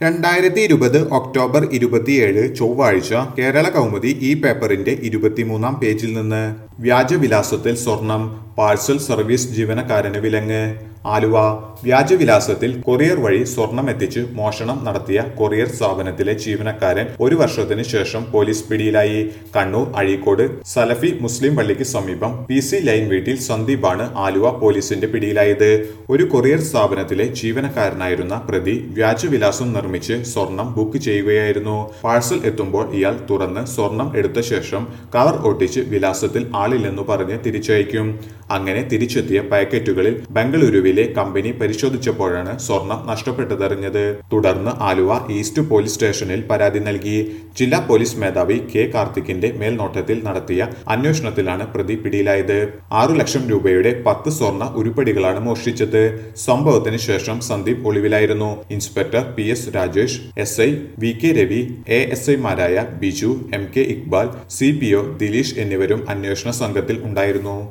രണ്ടായിരത്തി ഇരുപത് ഒക്ടോബർ ഇരുപത്തിയേഴ് ചൊവ്വാഴ്ച കേരള കൗമുദി ഈ പേപ്പറിന്റെ ഇരുപത്തിമൂന്നാം പേജിൽ നിന്ന് വ്യാജവിലാസത്തിൽ സ്വർണം പാഴ്സൽ സർവീസ് ജീവനക്കാരന് വിലങ്ങ് ആലുവ വ്യാജവിലാസത്തിൽ കൊറിയർ വഴി സ്വർണം എത്തിച്ച് മോഷണം നടത്തിയ കൊറിയർ സ്ഥാപനത്തിലെ ജീവനക്കാരൻ ഒരു വർഷത്തിന് ശേഷം പോലീസ് പിടിയിലായി കണ്ണൂർ അഴീക്കോട് സലഫി മുസ്ലിം പള്ളിക്ക് സമീപം പി സി ലൈൻ വീട്ടിൽ സന്ദീപാണ് ആലുവ പോലീസിന്റെ പിടിയിലായത് ഒരു കൊറിയർ സ്ഥാപനത്തിലെ ജീവനക്കാരനായിരുന്ന പ്രതി വ്യാജവിലാസം നിർമ്മിച്ച് സ്വർണം ബുക്ക് ചെയ്യുകയായിരുന്നു പാഴ്സൽ എത്തുമ്പോൾ ഇയാൾ തുറന്ന് സ്വർണം എടുത്ത ശേഷം കവർ ഒട്ടിച്ച് വിലാസത്തിൽ ആളില്ലെന്നു പറഞ്ഞ് തിരിച്ചയക്കും അങ്ങനെ തിരിച്ചെത്തിയ പാക്കറ്റുകളിൽ ബംഗളൂരുവിലെ കമ്പനി പരിശോധിച്ചപ്പോഴാണ് സ്വർണം നഷ്ടപ്പെട്ടതറിഞ്ഞത് തുടർന്ന് ആലുവ ഈസ്റ്റ് പോലീസ് സ്റ്റേഷനിൽ പരാതി നൽകി ജില്ലാ പോലീസ് മേധാവി കെ കാർത്തിക്കിന്റെ മേൽനോട്ടത്തിൽ നടത്തിയ അന്വേഷണത്തിലാണ് പ്രതി പിടിയിലായത് ആറു ലക്ഷം രൂപയുടെ പത്ത് സ്വർണ്ണ ഉരുപ്പടികളാണ് മോഷ്ടിച്ചത് സംഭവത്തിന് ശേഷം സന്ദീപ് ഒളിവിലായിരുന്നു inspector P S Rajesh S I V K Ravi A S ഐമാരായ Biju M K Iqbal C P O Dileesh എന്നിവരും അന്വേഷണ സംഘത്തിൽ ഉണ്ടായിരുന്നു